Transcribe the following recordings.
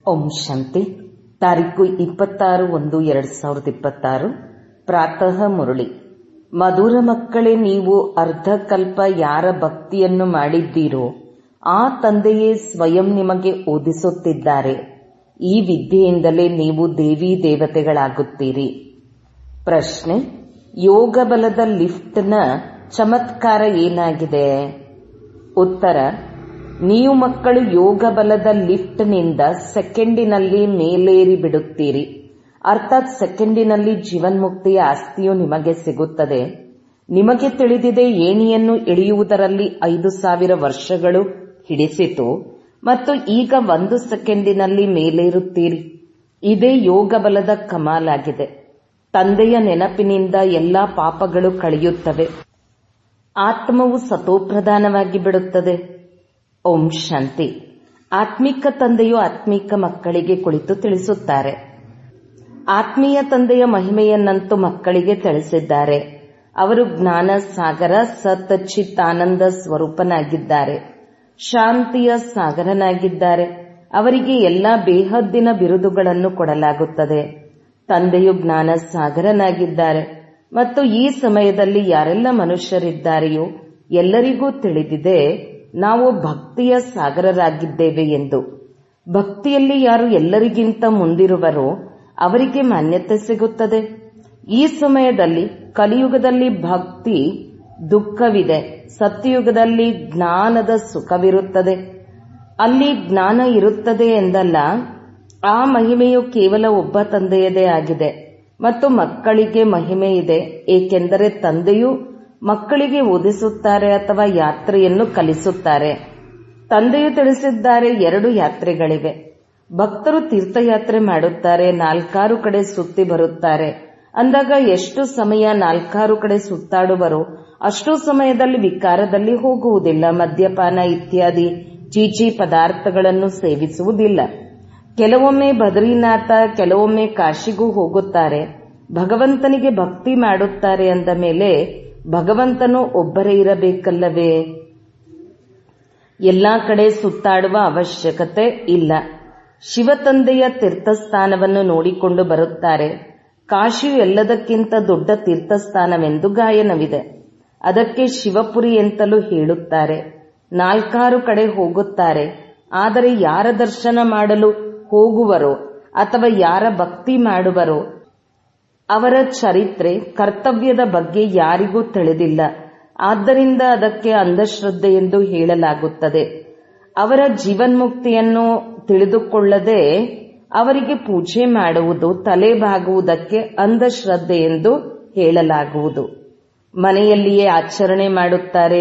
ಓಂ ಶಾಂತಿ ತಾರೀಕು ಇಪ್ಪತ್ತಾರು ಒಂದು ಎರಡ್ ಸಾವಿರದ ಇಪ್ಪತ್ತಾರು ಪ್ರಾತಃ ಮುರಳಿ ಮಧುರ ಮಕ್ಕಳೇ ನೀವು ಅರ್ಧಕಲ್ಪ ಯಾರ ಭಕ್ತಿಯನ್ನು ಮಾಡಿದ್ದೀರೋ ಆ ತಂದೆಯೇ ಸ್ವಯಂ ನಿಮಗೆ ಓದಿಸುತ್ತಿದ್ದಾರೆ ಈ ವಿದ್ಯೆಯಿಂದಲೇ ನೀವು ದೇವಿ ದೇವತೆಗಳಾಗುತ್ತೀರಿ ಪ್ರಶ್ನೆ ಯೋಗ ಬಲದ ಲಿಫ್ಟ್ನ ಚಮತ್ಕಾರ ಏನಾಗಿದೆ ಉತ್ತರ ನೀವು ಮಕ್ಕಳು ಯೋಗ ಬಲದ ಲಿಫ್ಟ್ನಿಂದ ಸೆಕೆಂಡಿನಲ್ಲಿ ಮೇಲೇರಿ ಬಿಡುತ್ತೀರಿ ಅರ್ಥಾತ್ ಸೆಕೆಂಡಿನಲ್ಲಿ ಜೀವನ್ಮುಕ್ತಿಯ ಆಸ್ತಿಯು ನಿಮಗೆ ಸಿಗುತ್ತದೆ ನಿಮಗೆ ತಿಳಿದಿದೆ ಏಣಿಯನ್ನು ಇಳಿಯುವುದರಲ್ಲಿ ಐದು ಸಾವಿರ ವರ್ಷಗಳು ಹಿಡಿಸಿತು ಮತ್ತು ಈಗ ಒಂದು ಸೆಕೆಂಡಿನಲ್ಲಿ ಮೇಲೇರುತ್ತೀರಿ ಇದೇ ಯೋಗ ಬಲದ ಕಮಾಲಾಗಿದೆ ತಂದೆಯ ನೆನಪಿನಿಂದ ಎಲ್ಲಾ ಪಾಪಗಳು ಕಳೆಯುತ್ತವೆ ಆತ್ಮವು ಸತೋಪ್ರಧಾನವಾಗಿ ಬಿಡುತ್ತದೆ ಓಂ ಶಾಂತಿ ಆತ್ಮಿಕ ತಂದೆಯು ಆತ್ಮಿಕ ಮಕ್ಕಳಿಗೆ ಕುಳಿತು ತಿಳಿಸುತ್ತಾರೆ ಆತ್ಮೀಯ ತಂದೆಯ ಮಹಿಮೆಯನ್ನಂತೂ ಮಕ್ಕಳಿಗೆ ತಿಳಿಸಿದ್ದಾರೆ ಅವರು ಜ್ಞಾನ ಸಾಗರ ಸತ್ಚಿತ್ತಾನಂದ ಸ್ವರೂಪನಾಗಿದ್ದಾರೆ ಶಾಂತಿಯ ಸಾಗರನಾಗಿದ್ದಾರೆ ಅವರಿಗೆ ಎಲ್ಲಾ ಬೇಹದ್ದಿನ ಬಿರುದುಗಳನ್ನು ಕೊಡಲಾಗುತ್ತದೆ ತಂದೆಯು ಜ್ಞಾನ ಸಾಗರನಾಗಿದ್ದಾರೆ ಮತ್ತು ಈ ಸಮಯದಲ್ಲಿ ಯಾರೆಲ್ಲ ಮನುಷ್ಯರಿದ್ದಾರೆಯೋ ಎಲ್ಲರಿಗೂ ತಿಳಿದಿದೆ ನಾವು ಭಕ್ತಿಯ ಸಾಗರರಾಗಿದ್ದೇವೆ ಎಂದು ಭಕ್ತಿಯಲ್ಲಿ ಯಾರು ಎಲ್ಲರಿಗಿಂತ ಮುಂದಿರುವರೋ ಅವರಿಗೆ ಮಾನ್ಯತೆ ಸಿಗುತ್ತದೆ ಈ ಸಮಯದಲ್ಲಿ ಕಲಿಯುಗದಲ್ಲಿ ಭಕ್ತಿ ದುಃಖವಿದೆ ಸತ್ಯಯುಗದಲ್ಲಿ ಜ್ಞಾನದ ಸುಖವಿರುತ್ತದೆ ಅಲ್ಲಿ ಜ್ಞಾನ ಇರುತ್ತದೆ ಎಂದಲ್ಲ ಆ ಮಹಿಮೆಯು ಕೇವಲ ಒಬ್ಬ ತಂದೆಯದೇ ಆಗಿದೆ ಮತ್ತು ಮಕ್ಕಳಿಗೆ ಮಹಿಮೆ ಇದೆ ಏಕೆಂದರೆ ತಂದೆಯು ಮಕ್ಕಳಿಗೆ ಓದಿಸುತ್ತಾರೆ ಅಥವಾ ಯಾತ್ರೆಯನ್ನು ಕಲಿಸುತ್ತಾರೆ ತಂದೆಯು ತಿಳಿಸಿದ್ದಾರೆ ಎರಡು ಯಾತ್ರೆಗಳಿವೆ ಭಕ್ತರು ತೀರ್ಥಯಾತ್ರೆ ಮಾಡುತ್ತಾರೆ ನಾಲ್ಕಾರು ಕಡೆ ಸುತ್ತಿ ಬರುತ್ತಾರೆ ಅಂದಾಗ ಎಷ್ಟು ಸಮಯ ನಾಲ್ಕಾರು ಕಡೆ ಸುತ್ತಾಡುವರೋ ಅಷ್ಟು ಸಮಯದಲ್ಲಿ ವಿಕಾರದಲ್ಲಿ ಹೋಗುವುದಿಲ್ಲ ಮದ್ಯಪಾನ ಇತ್ಯಾದಿ ಚೀಚಿ ಪದಾರ್ಥಗಳನ್ನು ಸೇವಿಸುವುದಿಲ್ಲ ಕೆಲವೊಮ್ಮೆ ಬದ್ರಿನಾಥ ಕೆಲವೊಮ್ಮೆ ಕಾಶಿಗೂ ಹೋಗುತ್ತಾರೆ ಭಗವಂತನಿಗೆ ಭಕ್ತಿ ಮಾಡುತ್ತಾರೆ ಅಂದ ಮೇಲೆ ಭಗವಂತನು ಒಬ್ಬರೇ ಇರಬೇಕಲ್ಲವೇ ಎಲ್ಲಾ ಕಡೆ ಸುತ್ತಾಡುವ ಅವಶ್ಯಕತೆ ಇಲ್ಲ ಶಿವತಂದೆಯ ತೀರ್ಥಸ್ಥಾನವನ್ನು ನೋಡಿಕೊಂಡು ಬರುತ್ತಾರೆ ಕಾಶಿಯು ಎಲ್ಲದಕ್ಕಿಂತ ದೊಡ್ಡ ತೀರ್ಥಸ್ಥಾನವೆಂದು ಗಾಯನವಿದೆ ಅದಕ್ಕೆ ಶಿವಪುರಿ ಎಂತಲೂ ಹೇಳುತ್ತಾರೆ ನಾಲ್ಕಾರು ಕಡೆ ಹೋಗುತ್ತಾರೆ ಆದರೆ ಯಾರ ದರ್ಶನ ಮಾಡಲು ಹೋಗುವರೋ ಅಥವಾ ಯಾರ ಭಕ್ತಿ ಮಾಡುವರೋ ಅವರ ಚರಿತ್ರೆ ಕರ್ತವ್ಯದ ಬಗ್ಗೆ ಯಾರಿಗೂ ತಿಳಿದಿಲ್ಲ ಆದ್ದರಿಂದ ಅದಕ್ಕೆ ಅಂಧಶ್ರದ್ಧೆ ಎಂದು ಹೇಳಲಾಗುತ್ತದೆ ಅವರ ಜೀವನ್ಮುಕ್ತಿಯನ್ನು ತಿಳಿದುಕೊಳ್ಳದೆ ಅವರಿಗೆ ಪೂಜೆ ಮಾಡುವುದು ತಲೆ ಬಾಗುವುದಕ್ಕೆ ಅಂಧಶ್ರದ್ಧೆ ಎಂದು ಹೇಳಲಾಗುವುದು ಮನೆಯಲ್ಲಿಯೇ ಆಚರಣೆ ಮಾಡುತ್ತಾರೆ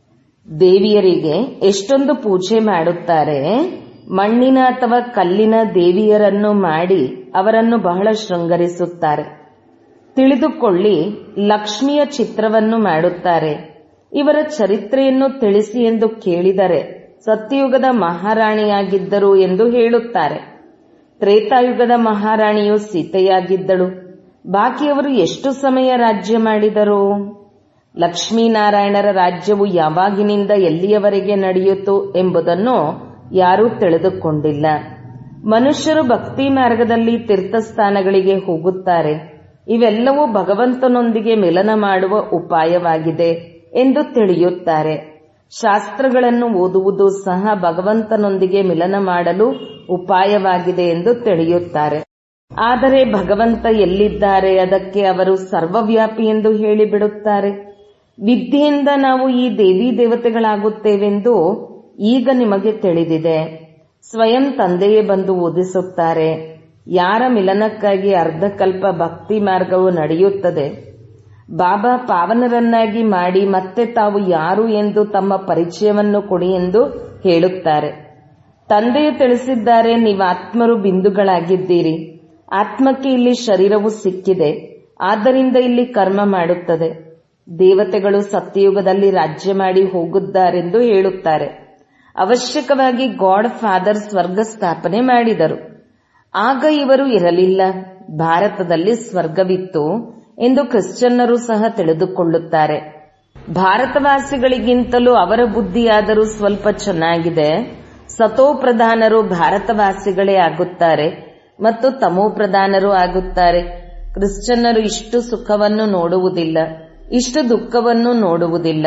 ದೇವಿಯರಿಗೆ ಎಷ್ಟೊಂದು ಪೂಜೆ ಮಾಡುತ್ತಾರೆ ಮಣ್ಣಿನ ಅಥವಾ ಕಲ್ಲಿನ ದೇವಿಯರನ್ನು ಮಾಡಿ ಅವರನ್ನು ಬಹಳ ಶೃಂಗರಿಸುತ್ತಾರೆ ತಿಳಿದುಕೊಳ್ಳಿ ಲಕ್ಷ್ಮಿಯ ಚಿತ್ರವನ್ನು ಮಾಡುತ್ತಾರೆ ಇವರ ಚರಿತ್ರೆಯನ್ನು ತಿಳಿಸಿ ಎಂದು ಕೇಳಿದರೆ ಸತ್ಯಯುಗದ ಮಹಾರಾಣಿಯಾಗಿದ್ದರು ಎಂದು ಹೇಳುತ್ತಾರೆ ತ್ರೇತಾಯುಗದ ಮಹಾರಾಣಿಯು ಸೀತೆಯಾಗಿದ್ದಳು ಬಾಕಿಯವರು ಎಷ್ಟು ಸಮಯ ರಾಜ್ಯ ಮಾಡಿದರು ಲಕ್ಷ್ಮೀನಾರಾಯಣರ ರಾಜ್ಯವು ಯಾವಾಗಿನಿಂದ ಎಲ್ಲಿಯವರೆಗೆ ನಡೆಯಿತು ಎಂಬುದನ್ನು ಯಾರೂ ತಿಳಿದುಕೊಂಡಿಲ್ಲ ಮನುಷ್ಯರು ಭಕ್ತಿ ಮಾರ್ಗದಲ್ಲಿ ತೀರ್ಥಸ್ಥಾನಗಳಿಗೆ ಹೋಗುತ್ತಾರೆ ಇವೆಲ್ಲವೂ ಭಗವಂತನೊಂದಿಗೆ ಮಿಲನ ಮಾಡುವ ಉಪಾಯವಾಗಿದೆ ಎಂದು ತಿಳಿಯುತ್ತಾರೆ ಶಾಸ್ತ್ರಗಳನ್ನು ಓದುವುದು ಸಹ ಭಗವಂತನೊಂದಿಗೆ ಮಿಲನ ಮಾಡಲು ಉಪಾಯವಾಗಿದೆ ಎಂದು ತಿಳಿಯುತ್ತಾರೆ ಆದರೆ ಭಗವಂತ ಎಲ್ಲಿದ್ದಾರೆ ಅದಕ್ಕೆ ಅವರು ಸರ್ವವ್ಯಾಪಿ ಎಂದು ಹೇಳಿಬಿಡುತ್ತಾರೆ ವಿದ್ಯೆಯಿಂದ ನಾವು ಈ ದೇವಿ ದೇವತೆಗಳಾಗುತ್ತೇವೆಂದು ಈಗ ನಿಮಗೆ ತಿಳಿದಿದೆ ಸ್ವಯಂ ತಂದೆಯೇ ಬಂದು ಓದಿಸುತ್ತಾರೆ ಯಾರ ಮಿಲನಕ್ಕಾಗಿ ಅರ್ಧಕಲ್ಪ ಭಕ್ತಿ ಮಾರ್ಗವು ನಡೆಯುತ್ತದೆ ಬಾಬಾ ಪಾವನರನ್ನಾಗಿ ಮಾಡಿ ಮತ್ತೆ ತಾವು ಯಾರು ಎಂದು ತಮ್ಮ ಪರಿಚಯವನ್ನು ಕೊಡಿ ಎಂದು ಹೇಳುತ್ತಾರೆ ತಂದೆಯು ತಿಳಿಸಿದ್ದಾರೆ ನೀವು ಆತ್ಮರು ಬಿಂದುಗಳಾಗಿದ್ದೀರಿ ಆತ್ಮಕ್ಕೆ ಇಲ್ಲಿ ಶರೀರವು ಸಿಕ್ಕಿದೆ ಆದ್ದರಿಂದ ಇಲ್ಲಿ ಕರ್ಮ ಮಾಡುತ್ತದೆ ದೇವತೆಗಳು ಸತ್ಯಯುಗದಲ್ಲಿ ರಾಜ್ಯ ಮಾಡಿ ಹೋಗುತ್ತಾರೆಂದು ಹೇಳುತ್ತಾರೆ ಅವಶ್ಯಕವಾಗಿ ಗಾಡ್ ಫಾದರ್ ಸ್ವರ್ಗ ಸ್ಥಾಪನೆ ಮಾಡಿದರು ಆಗ ಇವರು ಇರಲಿಲ್ಲ ಭಾರತದಲ್ಲಿ ಸ್ವರ್ಗವಿತ್ತು ಎಂದು ಕ್ರಿಶ್ಚಿಯನ್ನರು ಸಹ ತಿಳಿದುಕೊಳ್ಳುತ್ತಾರೆ ಭಾರತವಾಸಿಗಳಿಗಿಂತಲೂ ಅವರ ಬುದ್ಧಿಯಾದರೂ ಸ್ವಲ್ಪ ಚೆನ್ನಾಗಿದೆ ಸತೋಪ್ರಧಾನರು ಭಾರತವಾಸಿಗಳೇ ಆಗುತ್ತಾರೆ ಮತ್ತು ತಮೋಪ್ರಧಾನರು ಆಗುತ್ತಾರೆ ಕ್ರಿಶ್ಚಿಯನ್ನರು ಇಷ್ಟು ಸುಖವನ್ನು ನೋಡುವುದಿಲ್ಲ ಇಷ್ಟು ದುಃಖವನ್ನು ನೋಡುವುದಿಲ್ಲ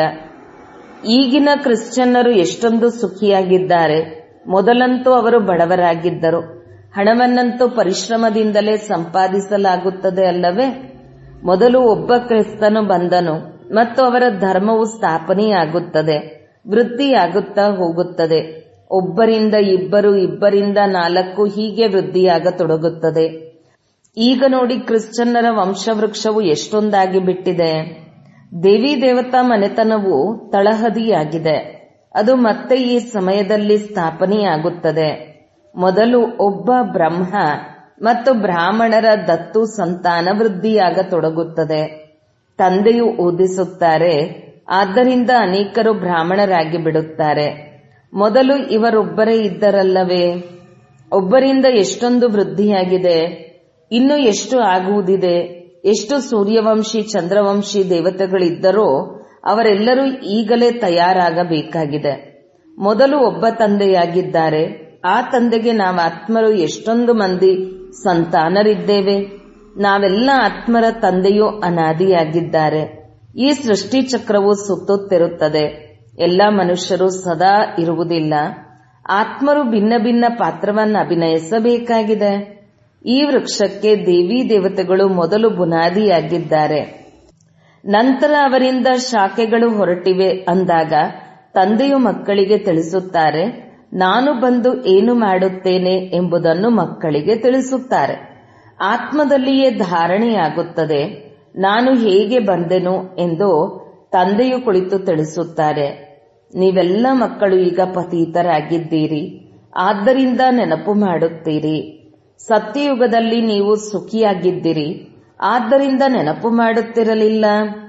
ಈಗಿನ ಕ್ರಿಶ್ಚಿಯನ್ನರು ಎಷ್ಟೊಂದು ಸುಖಿಯಾಗಿದ್ದಾರೆ ಮೊದಲಂತೂ ಅವರು ಬಡವರಾಗಿದ್ದರು ಹಣವನ್ನಂತೂ ಪರಿಶ್ರಮದಿಂದಲೇ ಸಂಪಾದಿಸಲಾಗುತ್ತದೆ ಅಲ್ಲವೇ ಮೊದಲು ಒಬ್ಬ ಕ್ರಿಸ್ತನು ಬಂದನು ಮತ್ತು ಅವರ ಧರ್ಮವು ಸ್ಥಾಪನೆಯಾಗುತ್ತದೆ ವೃದ್ಧಿಯಾಗುತ್ತಾ ಹೋಗುತ್ತದೆ ಒಬ್ಬರಿಂದ ಇಬ್ಬರು ಇಬ್ಬರಿಂದ ನಾಲ್ಕು ಹೀಗೆ ವೃದ್ಧಿಯಾಗತೊಡಗುತ್ತದೆ ಈಗ ನೋಡಿ ಕ್ರಿಶ್ಚಿಯನ್ನರ ವಂಶವೃಕ್ಷವು ಎಷ್ಟೊಂದಾಗಿ ಬಿಟ್ಟಿದೆ ದೇವಿ ದೇವತಾ ಮನೆತನವು ತಳಹದಿಯಾಗಿದೆ ಅದು ಮತ್ತೆ ಈ ಸಮಯದಲ್ಲಿ ಸ್ಥಾಪನೆಯಾಗುತ್ತದೆ ಮೊದಲು ಒಬ್ಬ ಬ್ರಹ್ಮ ಮತ್ತು ಬ್ರಾಹ್ಮಣರ ದತ್ತು ಸಂತಾನ ವೃದ್ಧಿಯಾಗತೊಡಗುತ್ತದೆ ತಂದೆಯು ಓದಿಸುತ್ತಾರೆ ಆದ್ದರಿಂದ ಅನೇಕರು ಬ್ರಾಹ್ಮಣರಾಗಿ ಬಿಡುತ್ತಾರೆ ಮೊದಲು ಇವರೊಬ್ಬರೇ ಇದ್ದರಲ್ಲವೇ ಒಬ್ಬರಿಂದ ಎಷ್ಟೊಂದು ವೃದ್ಧಿಯಾಗಿದೆ ಇನ್ನು ಎಷ್ಟು ಆಗುವುದಿದೆ ಎಷ್ಟು ಸೂರ್ಯವಂಶಿ ಚಂದ್ರವಂಶಿ ದೇವತೆಗಳಿದ್ದರೋ ಅವರೆಲ್ಲರೂ ಈಗಲೇ ತಯಾರಾಗಬೇಕಾಗಿದೆ ಮೊದಲು ಒಬ್ಬ ತಂದೆಯಾಗಿದ್ದಾರೆ ಆ ತಂದೆಗೆ ನಾವು ಆತ್ಮರು ಎಷ್ಟೊಂದು ಮಂದಿ ಸಂತಾನರಿದ್ದೇವೆ ನಾವೆಲ್ಲ ಆತ್ಮರ ತಂದೆಯೂ ಅನಾದಿಯಾಗಿದ್ದಾರೆ ಈ ಸೃಷ್ಟಿ ಚಕ್ರವು ಸುತ್ತುತ್ತಿರುತ್ತದೆ ಎಲ್ಲ ಮನುಷ್ಯರು ಸದಾ ಇರುವುದಿಲ್ಲ ಆತ್ಮರು ಭಿನ್ನ ಭಿನ್ನ ಪಾತ್ರವನ್ನು ಅಭಿನಯಿಸಬೇಕಾಗಿದೆ ಈ ವೃಕ್ಷಕ್ಕೆ ದೇವಿ ದೇವತೆಗಳು ಮೊದಲು ಬುನಾದಿಯಾಗಿದ್ದಾರೆ ನಂತರ ಅವರಿಂದ ಶಾಖೆಗಳು ಹೊರಟಿವೆ ಅಂದಾಗ ತಂದೆಯು ಮಕ್ಕಳಿಗೆ ತಿಳಿಸುತ್ತಾರೆ ನಾನು ಬಂದು ಏನು ಮಾಡುತ್ತೇನೆ ಎಂಬುದನ್ನು ಮಕ್ಕಳಿಗೆ ತಿಳಿಸುತ್ತಾರೆ ಆತ್ಮದಲ್ಲಿಯೇ ಧಾರಣೆಯಾಗುತ್ತದೆ ನಾನು ಹೇಗೆ ಬಂದೆನು ಎಂದು ತಂದೆಯು ಕುಳಿತು ತಿಳಿಸುತ್ತಾರೆ ನೀವೆಲ್ಲ ಮಕ್ಕಳು ಈಗ ಪತೀತರಾಗಿದ್ದೀರಿ ಆದ್ದರಿಂದ ನೆನಪು ಮಾಡುತ್ತೀರಿ ಸತ್ಯಯುಗದಲ್ಲಿ ನೀವು ಸುಖಿಯಾಗಿದ್ದಿರಿ ಆದ್ದರಿಂದ ನೆನಪು ಮಾಡುತ್ತಿರಲಿಲ್ಲ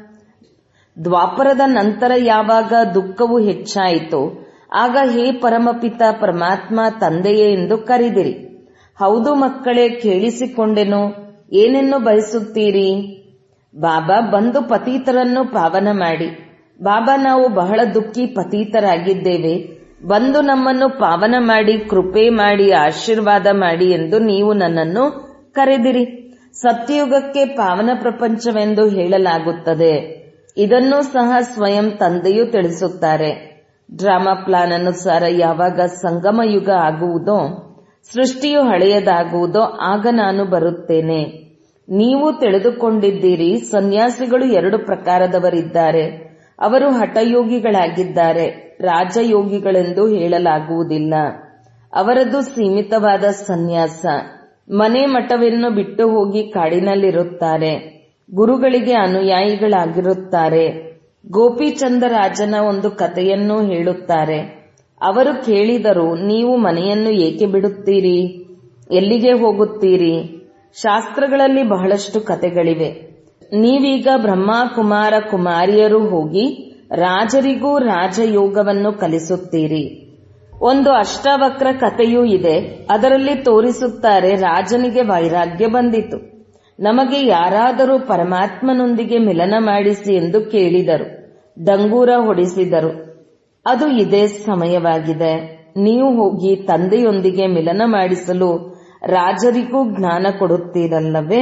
ದ್ವಾಪರದ ನಂತರ ಯಾವಾಗ ದುಃಖವು ಹೆಚ್ಚಾಯಿತು ಆಗ ಹೇ ಪರಮಪಿತ ಪರಮಾತ್ಮ ತಂದೆಯೇ ಎಂದು ಕರೆದಿರಿ ಹೌದು ಮಕ್ಕಳೇ ಕೇಳಿಸಿಕೊಂಡೆನು ಏನೆನ್ನು ಬಯಸುತ್ತೀರಿ ಬಾಬಾ ಬಂದು ಪತೀತರನ್ನು ಪಾವನ ಮಾಡಿ ಬಾಬಾ ನಾವು ಬಹಳ ದುಃಖಿ ಪತೀತರಾಗಿದ್ದೇವೆ ಬಂದು ನಮ್ಮನ್ನು ಪಾವನ ಮಾಡಿ ಕೃಪೆ ಮಾಡಿ ಆಶೀರ್ವಾದ ಮಾಡಿ ಎಂದು ನೀವು ನನ್ನನ್ನು ಕರೆದಿರಿ ಸತ್ಯಯುಗಕ್ಕೆ ಪಾವನ ಪ್ರಪಂಚವೆಂದು ಹೇಳಲಾಗುತ್ತದೆ ಇದನ್ನೂ ಸಹ ಸ್ವಯಂ ತಂದೆಯೂ ತಿಳಿಸುತ್ತಾರೆ ಡ್ರಾಮಾ ಪ್ಲಾನ್ ಅನುಸಾರ ಯಾವಾಗ ಸಂಗಮ ಯುಗ ಆಗುವುದೋ ಸೃಷ್ಟಿಯು ಹಳೆಯದಾಗುವುದೋ ಆಗ ನಾನು ಬರುತ್ತೇನೆ ನೀವು ತಿಳಿದುಕೊಂಡಿದ್ದೀರಿ ಸನ್ಯಾಸಿಗಳು ಎರಡು ಪ್ರಕಾರದವರಿದ್ದಾರೆ ಅವರು ಹಠಯೋಗಿಗಳಾಗಿದ್ದಾರೆ ರಾಜಯೋಗಿಗಳೆಂದು ಹೇಳಲಾಗುವುದಿಲ್ಲ ಅವರದ್ದು ಸೀಮಿತವಾದ ಸನ್ಯಾಸ ಮನೆ ಮಠವನ್ನು ಬಿಟ್ಟು ಹೋಗಿ ಕಾಡಿನಲ್ಲಿರುತ್ತಾರೆ ಗುರುಗಳಿಗೆ ಅನುಯಾಯಿಗಳಾಗಿರುತ್ತಾರೆ ಗೋಪಿಚಂದ ರಾಜನ ಒಂದು ಕಥೆಯನ್ನು ಹೇಳುತ್ತಾರೆ ಅವರು ಕೇಳಿದರು ನೀವು ಮನೆಯನ್ನು ಏಕೆ ಬಿಡುತ್ತೀರಿ ಎಲ್ಲಿಗೆ ಹೋಗುತ್ತೀರಿ ಶಾಸ್ತ್ರಗಳಲ್ಲಿ ಬಹಳಷ್ಟು ಕಥೆಗಳಿವೆ ನೀವೀಗ ಬ್ರಹ್ಮ ಕುಮಾರ ಕುಮಾರಿಯರು ಹೋಗಿ ರಾಜರಿಗೂ ರಾಜಯೋಗವನ್ನು ಕಲಿಸುತ್ತೀರಿ ಒಂದು ಅಷ್ಟಾವಕ್ರ ಕಥೆಯೂ ಇದೆ ಅದರಲ್ಲಿ ತೋರಿಸುತ್ತಾರೆ ರಾಜನಿಗೆ ವೈರಾಗ್ಯ ಬಂದಿತು ನಮಗೆ ಯಾರಾದರೂ ಪರಮಾತ್ಮನೊಂದಿಗೆ ಮಿಲನ ಮಾಡಿಸಿ ಎಂದು ಕೇಳಿದರು ಡಂಗೂರ ಹೊಡಿಸಿದರು ಅದು ಇದೇ ಸಮಯವಾಗಿದೆ ನೀವು ಹೋಗಿ ತಂದೆಯೊಂದಿಗೆ ಮಿಲನ ಮಾಡಿಸಲು ರಾಜರಿಗೂ ಜ್ಞಾನ ಕೊಡುತ್ತೀರಲ್ಲವೇ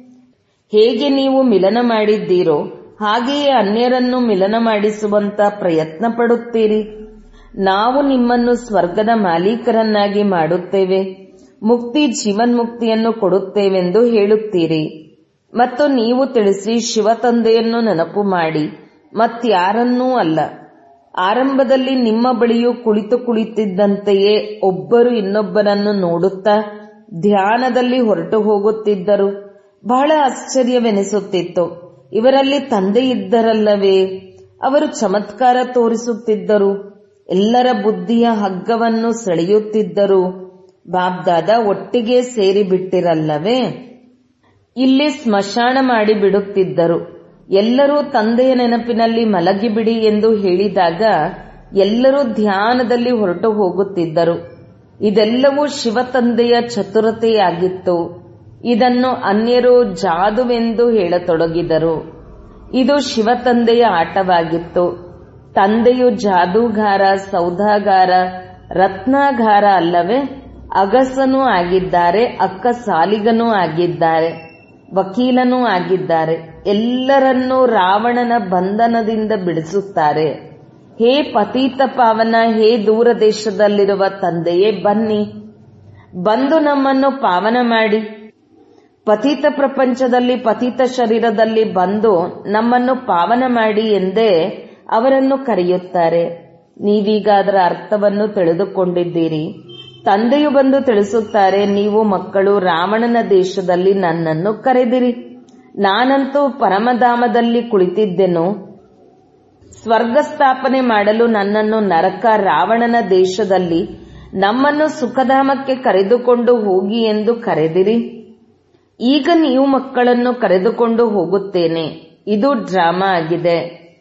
ಹೇಗೆ ನೀವು ಮಿಲನ ಮಾಡಿದ್ದೀರೋ ಹಾಗೆಯೇ ಅನ್ಯರನ್ನು ಮಿಲನ ಮಾಡಿಸುವಂತ ಪ್ರಯತ್ನ ಪಡುತ್ತೀರಿ ನಾವು ನಿಮ್ಮನ್ನು ಸ್ವರ್ಗದ ಮಾಲೀಕರನ್ನಾಗಿ ಮಾಡುತ್ತೇವೆ ಮುಕ್ತಿ ಜೀವನ್ಮುಕ್ತಿಯನ್ನು ಕೊಡುತ್ತೇವೆಂದು ಹೇಳುತ್ತೀರಿ ಮತ್ತು ನೀವು ತಿಳಿಸಿ ಶಿವ ತಂದೆಯನ್ನು ನೆನಪು ಮಾಡಿ ಮತ್ಯಾರನ್ನೂ ಅಲ್ಲ ಆರಂಭದಲ್ಲಿ ನಿಮ್ಮ ಬಳಿಯೂ ಕುಳಿತು ಕುಳಿತಿದ್ದಂತೆಯೇ ಒಬ್ಬರು ಇನ್ನೊಬ್ಬರನ್ನು ನೋಡುತ್ತಾ ಧ್ಯಾನದಲ್ಲಿ ಹೊರಟು ಹೋಗುತ್ತಿದ್ದರು ಬಹಳ ಆಶ್ಚರ್ಯವೆನಿಸುತ್ತಿತ್ತು ಇವರಲ್ಲಿ ತಂದೆ ಇದ್ದರಲ್ಲವೇ ಅವರು ಚಮತ್ಕಾರ ತೋರಿಸುತ್ತಿದ್ದರು ಎಲ್ಲರ ಬುದ್ಧಿಯ ಹಗ್ಗವನ್ನು ಸೆಳೆಯುತ್ತಿದ್ದರು ಬಾಬ್ದಾದ ಒಟ್ಟಿಗೆ ಸೇರಿ ಬಿಟ್ಟಿರಲ್ಲವೇ ಇಲ್ಲಿ ಸ್ಮಶಾನ ಮಾಡಿ ಬಿಡುತ್ತಿದ್ದರು ಎಲ್ಲರೂ ತಂದೆಯ ನೆನಪಿನಲ್ಲಿ ಮಲಗಿಬಿಡಿ ಎಂದು ಹೇಳಿದಾಗ ಎಲ್ಲರೂ ಧ್ಯಾನದಲ್ಲಿ ಹೊರಟು ಹೋಗುತ್ತಿದ್ದರು ಇದೆಲ್ಲವೂ ಶಿವ ತಂದೆಯ ಚತುರತೆಯಾಗಿತ್ತು ಇದನ್ನು ಅನ್ಯರು ಜಾದುವೆಂದು ಹೇಳತೊಡಗಿದರು ಇದು ಶಿವ ತಂದೆಯ ಆಟವಾಗಿತ್ತು ತಂದೆಯು ಜಾದೂಗಾರ ಸೌದಾಗಾರ ರತ್ನಾಗಾರ ಅಲ್ಲವೇ ಅಗಸನೂ ಆಗಿದ್ದಾರೆ ಅಕ್ಕ ಸಾಲಿಗನೂ ಆಗಿದ್ದಾರೆ ವಕೀಲನೂ ಆಗಿದ್ದಾರೆ ಎಲ್ಲರನ್ನೂ ರಾವಣನ ಬಂಧನದಿಂದ ಬಿಡಿಸುತ್ತಾರೆ ಹೇ ಪತೀತ ಪಾವನ ಹೇ ದೂರ ದೇಶದಲ್ಲಿರುವ ತಂದೆಯೇ ಬನ್ನಿ ಬಂದು ನಮ್ಮನ್ನು ಪಾವನ ಮಾಡಿ ಪತಿತ ಪ್ರಪಂಚದಲ್ಲಿ ಪತಿತ ಶರೀರದಲ್ಲಿ ಬಂದು ನಮ್ಮನ್ನು ಪಾವನ ಮಾಡಿ ಎಂದೇ ಅವರನ್ನು ಕರೆಯುತ್ತಾರೆ ನೀವೀಗ ಅದರ ಅರ್ಥವನ್ನು ತಿಳಿದುಕೊಂಡಿದ್ದೀರಿ ತಂದೆಯು ಬಂದು ತಿಳಿಸುತ್ತಾರೆ ನೀವು ಮಕ್ಕಳು ರಾವಣನ ದೇಶದಲ್ಲಿ ನನ್ನನ್ನು ಕರೆದಿರಿ ನಾನಂತೂ ಪರಮಧಾಮದಲ್ಲಿ ಕುಳಿತಿದ್ದೆನು ಸ್ವರ್ಗ ಸ್ಥಾಪನೆ ಮಾಡಲು ನನ್ನನ್ನು ನರಕ ರಾವಣನ ದೇಶದಲ್ಲಿ ನಮ್ಮನ್ನು ಸುಖಧಾಮಕ್ಕೆ ಕರೆದುಕೊಂಡು ಹೋಗಿ ಎಂದು ಕರೆದಿರಿ ಈಗ ನೀವು ಮಕ್ಕಳನ್ನು ಕರೆದುಕೊಂಡು ಹೋಗುತ್ತೇನೆ ಇದು ಡ್ರಾಮಾ ಆಗಿದೆ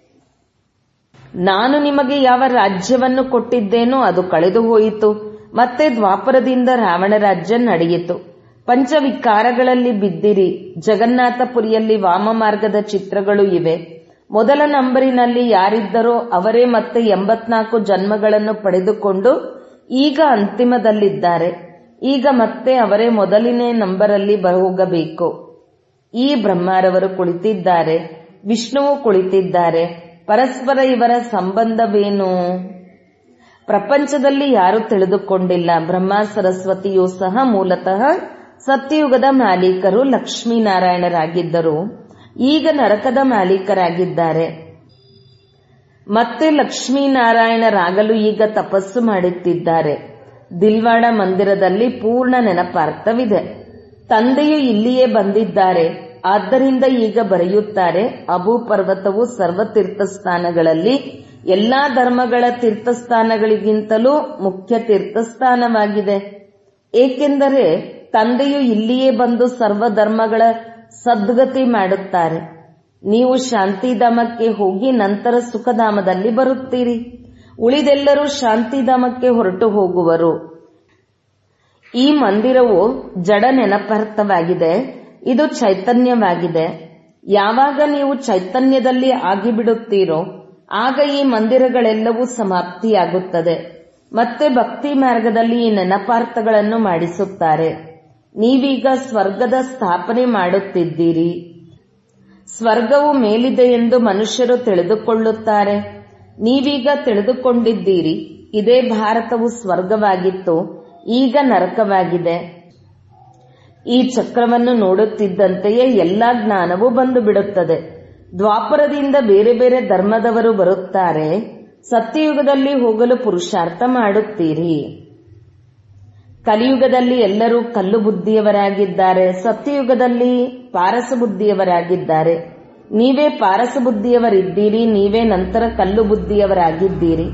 ನಾನು ನಿಮಗೆ ಯಾವ ರಾಜ್ಯವನ್ನು ಕೊಟ್ಟಿದ್ದೇನೋ ಅದು ಕಳೆದು ಹೋಯಿತು ಮತ್ತೆ ದ್ವಾಪರದಿಂದ ರಾವಣ ರಾಜ್ಯ ನಡೆಯಿತು ಪಂಚವಿಕಾರಗಳಲ್ಲಿ ಬಿದ್ದಿರಿ ಜಗನ್ನಾಥಪುರಿಯಲ್ಲಿ ವಾಮ ಮಾರ್ಗದ ಚಿತ್ರಗಳು ಇವೆ ಮೊದಲ ನಂಬರಿನಲ್ಲಿ ಯಾರಿದ್ದರೋ ಅವರೇ ಮತ್ತೆ ಎಂಬತ್ನಾಲ್ಕು ಜನ್ಮಗಳನ್ನು ಪಡೆದುಕೊಂಡು ಈಗ ಅಂತಿಮದಲ್ಲಿದ್ದಾರೆ ಈಗ ಮತ್ತೆ ಅವರೇ ಮೊದಲನೇ ನಂಬರಲ್ಲಿ ಹೋಗಬೇಕು ಈ ಬ್ರಹ್ಮಾರವರು ಕುಳಿತಿದ್ದಾರೆ ವಿಷ್ಣುವು ಕುಳಿತಿದ್ದಾರೆ ಪರಸ್ಪರ ಇವರ ಸಂಬಂಧವೇನು ಪ್ರಪಂಚದಲ್ಲಿ ಯಾರು ತಿಳಿದುಕೊಂಡಿಲ್ಲ ಬ್ರಹ್ಮ ಸರಸ್ವತಿಯೂ ಸಹ ಮೂಲತಃ ಸತ್ಯಯುಗದ ಮಾಲೀಕರು ಲಕ್ಷ್ಮೀನಾರಾಯಣರಾಗಿದ್ದರು ಈಗ ನರಕದ ಮಾಲೀಕರಾಗಿದ್ದಾರೆ ಮತ್ತೆ ಲಕ್ಷ್ಮೀನಾರಾಯಣರಾಗಲು ಈಗ ತಪಸ್ಸು ಮಾಡುತ್ತಿದ್ದಾರೆ ದಿಲ್ವಾಡ ಮಂದಿರದಲ್ಲಿ ಪೂರ್ಣ ನೆನಪಾರ್ಥವಿದೆ ತಂದೆಯು ಇಲ್ಲಿಯೇ ಬಂದಿದ್ದಾರೆ ಆದ್ದರಿಂದ ಈಗ ಬರೆಯುತ್ತಾರೆ ಅಬು ಪರ್ವತವು ಸರ್ವ ತೀರ್ಥಸ್ಥಾನಗಳಲ್ಲಿ ಎಲ್ಲಾ ಧರ್ಮಗಳ ತೀರ್ಥಸ್ಥಾನಗಳಿಗಿಂತಲೂ ಮುಖ್ಯ ತೀರ್ಥಸ್ಥಾನವಾಗಿದೆ ಏಕೆಂದರೆ ತಂದೆಯು ಇಲ್ಲಿಯೇ ಬಂದು ಸರ್ವ ಧರ್ಮಗಳ ಸದ್ಗತಿ ಮಾಡುತ್ತಾರೆ ನೀವು ಶಾಂತಿಧಾಮಕ್ಕೆ ಹೋಗಿ ನಂತರ ಸುಖಧಾಮದಲ್ಲಿ ಬರುತ್ತೀರಿ ಉಳಿದೆಲ್ಲರೂ ಶಾಂತಿಧಾಮಕ್ಕೆ ಹೊರಟು ಹೋಗುವರು ಈ ಮಂದಿರವು ಜಡ ನೆನಪಾರ್ಥವಾಗಿದೆ ಇದು ಚೈತನ್ಯವಾಗಿದೆ ಯಾವಾಗ ನೀವು ಚೈತನ್ಯದಲ್ಲಿ ಆಗಿಬಿಡುತ್ತೀರೋ ಆಗ ಈ ಮಂದಿರಗಳೆಲ್ಲವೂ ಸಮಾಪ್ತಿಯಾಗುತ್ತದೆ ಮತ್ತೆ ಭಕ್ತಿ ಮಾರ್ಗದಲ್ಲಿ ಈ ನೆನಪಾರ್ಥಗಳನ್ನು ಮಾಡಿಸುತ್ತಾರೆ ನೀವೀಗ ಸ್ವರ್ಗದ ಸ್ಥಾಪನೆ ಮಾಡುತ್ತಿದ್ದೀರಿ ಸ್ವರ್ಗವು ಮೇಲಿದೆ ಎಂದು ಮನುಷ್ಯರು ತಿಳಿದುಕೊಳ್ಳುತ್ತಾರೆ ನೀವೀಗ ತಿಳಿದುಕೊಂಡಿದ್ದೀರಿ ಇದೇ ಭಾರತವು ಸ್ವರ್ಗವಾಗಿತ್ತು ಈಗ ನರಕವಾಗಿದೆ ಈ ಚಕ್ರವನ್ನು ನೋಡುತ್ತಿದ್ದಂತೆಯೇ ಎಲ್ಲಾ ಜ್ಞಾನವು ಬಂದು ಬಿಡುತ್ತದೆ ದ್ವಾಪರದಿಂದ ಬೇರೆ ಬೇರೆ ಧರ್ಮದವರು ಬರುತ್ತಾರೆ ಸತ್ಯಯುಗದಲ್ಲಿ ಹೋಗಲು ಪುರುಷಾರ್ಥ ಮಾಡುತ್ತೀರಿ ಕಲಿಯುಗದಲ್ಲಿ ಎಲ್ಲರೂ ಕಲ್ಲು ಬುದ್ಧಿಯವರಾಗಿದ್ದಾರೆ ಸತ್ಯಯುಗದಲ್ಲಿ ಪಾರಸ ಬುದ್ಧಿಯವರಾಗಿದ್ದಾರೆ ನೀವೇ ಪಾರಸ ಬುದ್ಧಿಯವರಿದ್ದೀರಿ ನೀವೇ ನಂತರ ಕಲ್ಲು ಬುದ್ಧಿಯವರಾಗಿದ್ದೀರಿ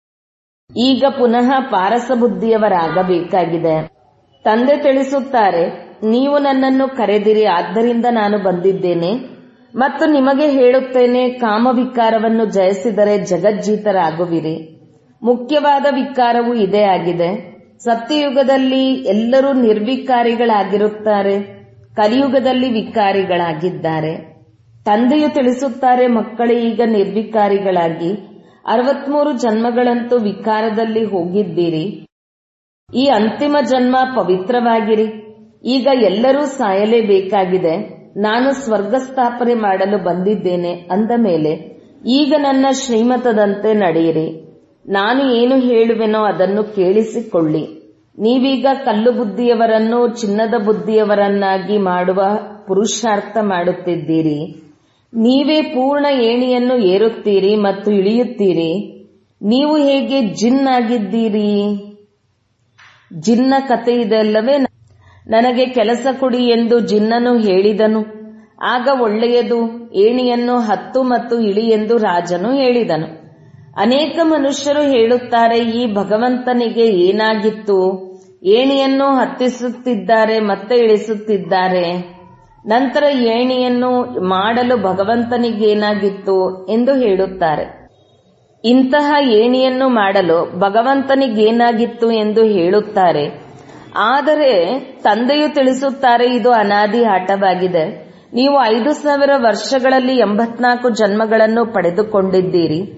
ಈಗ ಪುನಃ ಪಾರಸ ಬುದ್ಧಿಯವರಾಗಬೇಕಾಗಿದೆ ತಂದೆ ತಿಳಿಸುತ್ತಾರೆ ನೀವು ನನ್ನನ್ನು ಕರೆದಿರಿ ಆದ್ದರಿಂದ ನಾನು ಬಂದಿದ್ದೇನೆ ಮತ್ತು ನಿಮಗೆ ಹೇಳುತ್ತೇನೆ ಕಾಮವಿಕಾರವನ್ನು ಜಯಿಸಿದರೆ ಜಗಜ್ಜೀತರಾಗುವಿರಿ ಮುಖ್ಯವಾದ ವಿಕಾರವು ಇದೇ ಆಗಿದೆ ಸತ್ಯಯುಗದಲ್ಲಿ ಎಲ್ಲರೂ ನಿರ್ವಿಕಾರಿಗಳಾಗಿರುತ್ತಾರೆ ಕಲಿಯುಗದಲ್ಲಿ ವಿಕಾರಿಗಳಾಗಿದ್ದಾರೆ ತಂದೆಯು ತಿಳಿಸುತ್ತಾರೆ ಮಕ್ಕಳೇ ಈಗ ನಿರ್ವಿಕಾರಿಗಳಾಗಿ ಅರವತ್ಮೂರು ಜನ್ಮಗಳಂತೂ ವಿಕಾರದಲ್ಲಿ ಹೋಗಿದ್ದೀರಿ ಈ ಅಂತಿಮ ಜನ್ಮ ಪವಿತ್ರವಾಗಿರಿ ಈಗ ಎಲ್ಲರೂ ಸಾಯಲೇಬೇಕಾಗಿದೆ ನಾನು ಸ್ವರ್ಗ ಸ್ಥಾಪನೆ ಮಾಡಲು ಬಂದಿದ್ದೇನೆ ಅಂದ ಮೇಲೆ ಈಗ ನನ್ನ ಶ್ರೀಮತದಂತೆ ನಡೆಯಿರಿ ನಾನು ಏನು ಹೇಳುವೆನೋ ಅದನ್ನು ಕೇಳಿಸಿಕೊಳ್ಳಿ ನೀವೀಗ ಕಲ್ಲು ಬುದ್ಧಿಯವರನ್ನು ಚಿನ್ನದ ಬುದ್ಧಿಯವರನ್ನಾಗಿ ಮಾಡುವ ಪುರುಷಾರ್ಥ ಮಾಡುತ್ತಿದ್ದೀರಿ ನೀವೇ ಪೂರ್ಣ ಏಣಿಯನ್ನು ಏರುತ್ತೀರಿ ಮತ್ತು ಇಳಿಯುತ್ತೀರಿ ನೀವು ಹೇಗೆ ಜಿನ್ ಆಗಿದ್ದೀರಿ ಜಿನ್ನ ಕತೆ ಇದೆಲ್ಲವೇ ನನಗೆ ಕೆಲಸ ಕೊಡಿ ಎಂದು ಜಿನ್ನನು ಹೇಳಿದನು ಆಗ ಒಳ್ಳೆಯದು ಏಣಿಯನ್ನು ಹತ್ತು ಮತ್ತು ಇಳಿ ಎಂದು ರಾಜನು ಹೇಳಿದನು ಅನೇಕ ಮನುಷ್ಯರು ಹೇಳುತ್ತಾರೆ ಈ ಭಗವಂತನಿಗೆ ಏನಾಗಿತ್ತು ಏಣಿಯನ್ನು ಹತ್ತಿಸುತ್ತಿದ್ದಾರೆ ಮತ್ತೆ ಇಳಿಸುತ್ತಿದ್ದಾರೆ ನಂತರ ಏಣಿಯನ್ನು ಮಾಡಲು ಭಗವಂತನಿಗೇನಾಗಿತ್ತು ಎಂದು ಹೇಳುತ್ತಾರೆ ಇಂತಹ ಏಣಿಯನ್ನು ಮಾಡಲು ಭಗವಂತನಿಗೇನಾಗಿತ್ತು ಎಂದು ಹೇಳುತ್ತಾರೆ ಆದರೆ ತಂದೆಯು ತಿಳಿಸುತ್ತಾರೆ ಇದು ಅನಾದಿ ಆಟವಾಗಿದೆ ನೀವು ಐದು ಸಾವಿರ ವರ್ಷಗಳಲ್ಲಿ ಎಂಬತ್ನಾಲ್ಕು ಜನ್ಮಗಳನ್ನು ಪಡೆದುಕೊಂಡಿದ್ದೀರಿ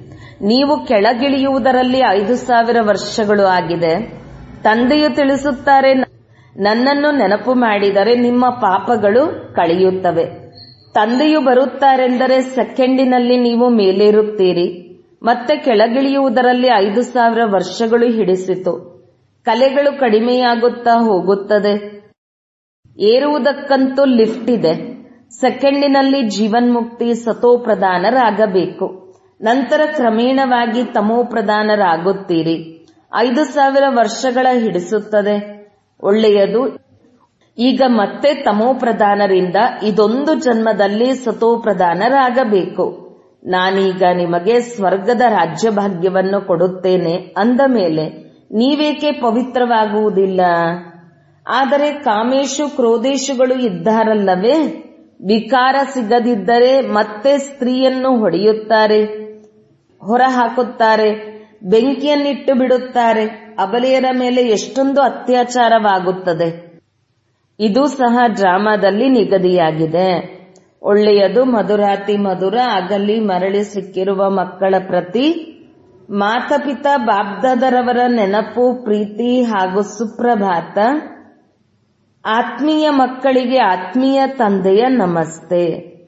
ನೀವು ಕೆಳಗಿಳಿಯುವುದರಲ್ಲಿ ಐದು ಸಾವಿರ ವರ್ಷಗಳು ಆಗಿದೆ ತಂದೆಯು ತಿಳಿಸುತ್ತಾರೆ ನನ್ನನ್ನು ನೆನಪು ಮಾಡಿದರೆ ನಿಮ್ಮ ಪಾಪಗಳು ಕಳೆಯುತ್ತವೆ ತಂದೆಯು ಬರುತ್ತಾರೆಂದರೆ ಸೆಕೆಂಡಿನಲ್ಲಿ ನೀವು ಮೇಲೇರುತ್ತೀರಿ ಮತ್ತೆ ಕೆಳಗಿಳಿಯುವುದರಲ್ಲಿ ಐದು ಸಾವಿರ ವರ್ಷಗಳು ಹಿಡಿಸಿತು ಕಲೆಗಳು ಕಡಿಮೆಯಾಗುತ್ತಾ ಹೋಗುತ್ತದೆ ಏರುವುದಕ್ಕಂತೂ ಲಿಫ್ಟ್ ಇದೆ ಸೆಕೆಂಡಿನಲ್ಲಿ ಜೀವನ್ಮುಕ್ತಿ ಸತೋಪ್ರಧಾನರಾಗಬೇಕು ನಂತರ ಕ್ರಮೇಣವಾಗಿ ತಮೋಪ್ರಧಾನರಾಗುತ್ತೀರಿ ಐದು ಸಾವಿರ ವರ್ಷಗಳ ಹಿಡಿಸುತ್ತದೆ ಒಳ್ಳೆಯದು ಈಗ ಮತ್ತೆ ತಮೋಪ್ರಧಾನರಿಂದ ಇದೊಂದು ಜನ್ಮದಲ್ಲಿ ಸತೋಪ್ರಧಾನರಾಗಬೇಕು ನಾನೀಗ ನಿಮಗೆ ಸ್ವರ್ಗದ ರಾಜ್ಯಭಾಗ್ಯವನ್ನು ಕೊಡುತ್ತೇನೆ ಅಂದ ಮೇಲೆ ನೀವೇಕೆ ಪವಿತ್ರವಾಗುವುದಿಲ್ಲ ಆದರೆ ಕಾಮೇಶು ಕ್ರೋಧೇಶುಗಳು ಇದ್ದಾರಲ್ಲವೇ ವಿಕಾರ ಸಿಗದಿದ್ದರೆ ಮತ್ತೆ ಸ್ತ್ರೀಯನ್ನು ಹೊಡೆಯುತ್ತಾರೆ ಹೊರ ಹಾಕುತ್ತಾರೆ ಬೆಂಕಿಯನ್ನಿಟ್ಟು ಬಿಡುತ್ತಾರೆ ಅಬಲೆಯರ ಮೇಲೆ ಎಷ್ಟೊಂದು ಅತ್ಯಾಚಾರವಾಗುತ್ತದೆ ಇದು ಸಹ ಡ್ರಾಮಾದಲ್ಲಿ ನಿಗದಿಯಾಗಿದೆ ಒಳ್ಳೆಯದು ಮಧುರಾತಿ ಮಧುರ ಅಗಲಿ ಮರಳಿ ಸಿಕ್ಕಿರುವ ಮಕ್ಕಳ ಪ್ರತಿ ಮಾತಪಿತಾ ಬಾಬ್ದಾದರವರ ನೆನಪು ಪ್ರೀತಿ ಹಾಗೂ ಸುಪ್ರಭಾತ ಆತ್ಮೀಯ ಮಕ್ಕಳಿಗೆ ಆತ್ಮೀಯ ತಂದೆಯ ನಮಸ್ತೆ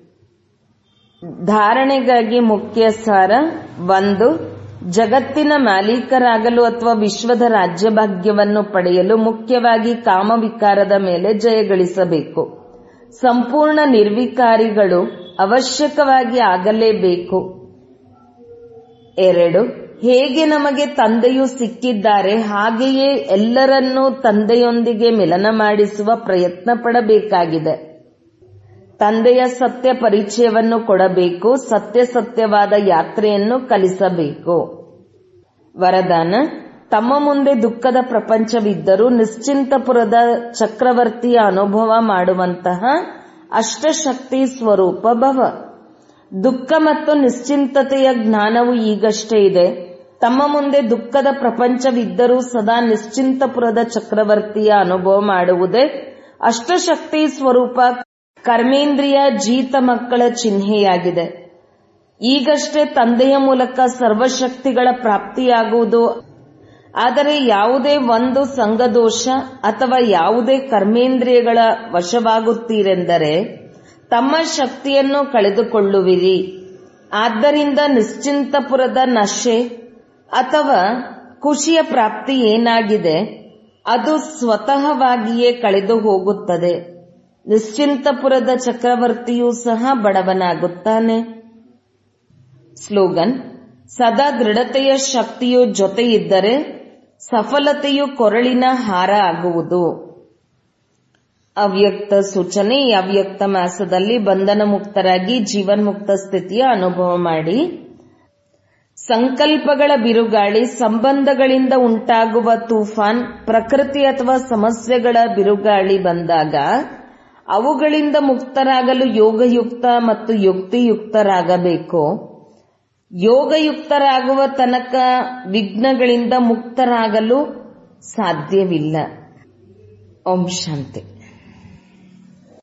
ಧಾರಣೆಗಾಗಿ ಮುಖ್ಯ ಸಾರ ಒಂದು ಜಗತ್ತಿನ ಮಾಲೀಕರಾಗಲು ಅಥವಾ ವಿಶ್ವದ ರಾಜ್ಯಭಾಗ್ಯವನ್ನು ಪಡೆಯಲು ಮುಖ್ಯವಾಗಿ ಕಾಮವಿಕಾರದ ಮೇಲೆ ಜಯಗಳಿಸಬೇಕು ಸಂಪೂರ್ಣ ನಿರ್ವಿಕಾರಿಗಳು ಅವಶ್ಯಕವಾಗಿ ಆಗಲೇಬೇಕು ಎರಡು ಹೇಗೆ ನಮಗೆ ತಂದೆಯು ಸಿಕ್ಕಿದ್ದಾರೆ ಹಾಗೆಯೇ ಎಲ್ಲರನ್ನೂ ತಂದೆಯೊಂದಿಗೆ ಮಿಲನ ಮಾಡಿಸುವ ಪ್ರಯತ್ನ ಪಡಬೇಕಾಗಿದೆ ತಂದೆಯ ಸತ್ಯ ಪರಿಚಯವನ್ನು ಕೊಡಬೇಕು ಸತ್ಯ ಸತ್ಯವಾದ ಯಾತ್ರೆಯನ್ನು ಕಲಿಸಬೇಕು ವರದಾನ ತಮ್ಮ ಮುಂದೆ ದುಃಖದ ಪ್ರಪಂಚವಿದ್ದರೂ ನಿಶ್ಚಿಂತಪುರದ ಚಕ್ರವರ್ತಿಯ ಅನುಭವ ಮಾಡುವಂತಹ ಅಷ್ಟಶಕ್ತಿ ಸ್ವರೂಪ ಭವ ದುಃಖ ಮತ್ತು ನಿಶ್ಚಿಂತತೆಯ ಜ್ಞಾನವು ಈಗಷ್ಟೇ ಇದೆ ತಮ್ಮ ಮುಂದೆ ದುಃಖದ ಪ್ರಪಂಚವಿದ್ದರೂ ಸದಾ ನಿಶ್ಚಿಂತಪುರದ ಚಕ್ರವರ್ತಿಯ ಅನುಭವ ಮಾಡುವುದೇ ಅಷ್ಟಶಕ್ತಿ ಸ್ವರೂಪ ಕರ್ಮೇಂದ್ರಿಯ ಜೀತ ಮಕ್ಕಳ ಚಿಹ್ನೆಯಾಗಿದೆ ಈಗಷ್ಟೇ ತಂದೆಯ ಮೂಲಕ ಸರ್ವಶಕ್ತಿಗಳ ಪ್ರಾಪ್ತಿಯಾಗುವುದು ಆದರೆ ಯಾವುದೇ ಒಂದು ಸಂಘದೋಷ ಅಥವಾ ಯಾವುದೇ ಕರ್ಮೇಂದ್ರಿಯಗಳ ವಶವಾಗುತ್ತೀರೆಂದರೆ ತಮ್ಮ ಶಕ್ತಿಯನ್ನು ಕಳೆದುಕೊಳ್ಳುವಿರಿ ಆದ್ದರಿಂದ ನಿಶ್ಚಿಂತಪುರದ ನಶೆ ಅಥವಾ ಖುಷಿಯ ಪ್ರಾಪ್ತಿ ಏನಾಗಿದೆ ಅದು ಸ್ವತಃವಾಗಿಯೇ ಕಳೆದು ಹೋಗುತ್ತದೆ ನಿಶ್ಚಿಂತಪುರದ ಚಕ್ರವರ್ತಿಯೂ ಸಹ ಬಡವನಾಗುತ್ತಾನೆ ಸ್ಲೋಗನ್ ಸದಾ ದೃಢತೆಯ ಶಕ್ತಿಯು ಜೊತೆಯಿದ್ದರೆ ಸಫಲತೆಯು ಕೊರಳಿನ ಹಾರ ಆಗುವುದು ಅವ್ಯಕ್ತ ಸೂಚನೆ ಈ ಅವ್ಯಕ್ತ ಮಾಸದಲ್ಲಿ ಬಂಧನ ಮುಕ್ತರಾಗಿ ಜೀವನ್ಮುಕ್ತ ಸ್ಥಿತಿಯ ಅನುಭವ ಮಾಡಿ ಸಂಕಲ್ಪಗಳ ಬಿರುಗಾಳಿ ಸಂಬಂಧಗಳಿಂದ ಉಂಟಾಗುವ ತೂಫಾನ್ ಪ್ರಕೃತಿ ಅಥವಾ ಸಮಸ್ಯೆಗಳ ಬಿರುಗಾಳಿ ಬಂದಾಗ ಅವುಗಳಿಂದ ಮುಕ್ತರಾಗಲು ಯೋಗಯುಕ್ತ ಮತ್ತು ಯುಕ್ತಿಯುಕ್ತರಾಗಬೇಕು ಯೋಗಯುಕ್ತರಾಗುವ ತನಕ ವಿಘ್ನಗಳಿಂದ ಮುಕ್ತರಾಗಲು ಸಾಧ್ಯವಿಲ್ಲ ಓಂ ಶಾಂತಿ